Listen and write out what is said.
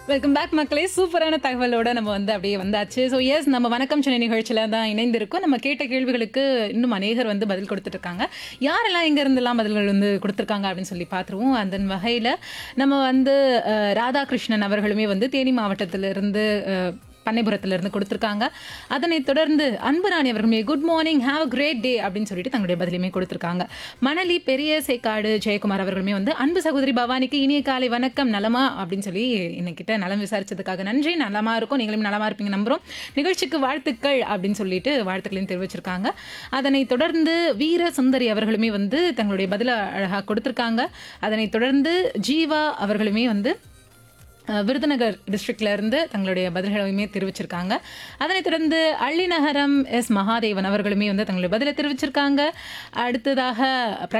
welcome back மக்களே சூப்பரான தகவலோட நம்ம வந்து அப்படியே வந்தாச்சு ஸோ எஸ் நம்ம வணக்கம் சென்னை நிகழ்ச்சியில் தான் இணைந்திருக்கோம் நம்ம கேட்ட கேள்விகளுக்கு இன்னும் அநேகர் வந்து பதில் கொடுத்துட்டு இருக்காங்க யாரெல்லாம் எங்க இருந்தெல்லாம் பதில்கள் வந்து கொடுத்துருக்காங்க அப்படின்னு சொல்லி பார்த்துருவோம் அந்த வகையில் நம்ம வந்து அஹ், ராதாகிருஷ்ணன் அவர்களுமே வந்து தேனி மாவட்டத்திலிருந்து அஹ், பண்ணைபுரத்திலிருந்து கொடுத்துருக்காங்க அதனைத் தொடர்ந்து அன்புராணி அவர்களுமே good morning have a great day அப்படின்னு சொல்லிட்டு தங்களுடைய பதிலுமே கொடுத்துருக்காங்க மணலி பெரிய சேக்காடு ஜெயக்குமார் அவர்களுமே வந்து அன்பு சகோதரி பவானிக்கு இனிய காலை வணக்கம் நலமா அப்படின்னு சொல்லி இன்னைக்கிட்ட நலம் விசாரிச்சதுக்காக நன்றி நலமா இருக்கும் நீங்களும் நலமா இருப்பீங்க நம்புறோம் நிகழ்ச்சிக்கு வாழ்த்துக்கள் அப்படின்னு சொல்லிட்டு வாழ்த்துக்களையும் தெரிவிச்சிருக்காங்க அதனைத் தொடர்ந்து வீர சுந்தரி அவர்களுமே வந்து தங்களுடைய பதில அழகாக கொடுத்துருக்காங்க அதனைத் தொடர்ந்து ஜீவா அவர்களுமே வந்து அஹ், விருதுநகர் டிஸ்ட்ரிக்ட்ல இருந்து தங்களுடைய பதில்களையுமே தெரிவிச்சிருக்காங்க அதனைத் தொடர்ந்து அள்ளிநகரம் எஸ் மகாதேவன் அவர்களுமே வந்து தங்களுடைய பதிலை தெரிவிச்சிருக்காங்க அடுத்ததாக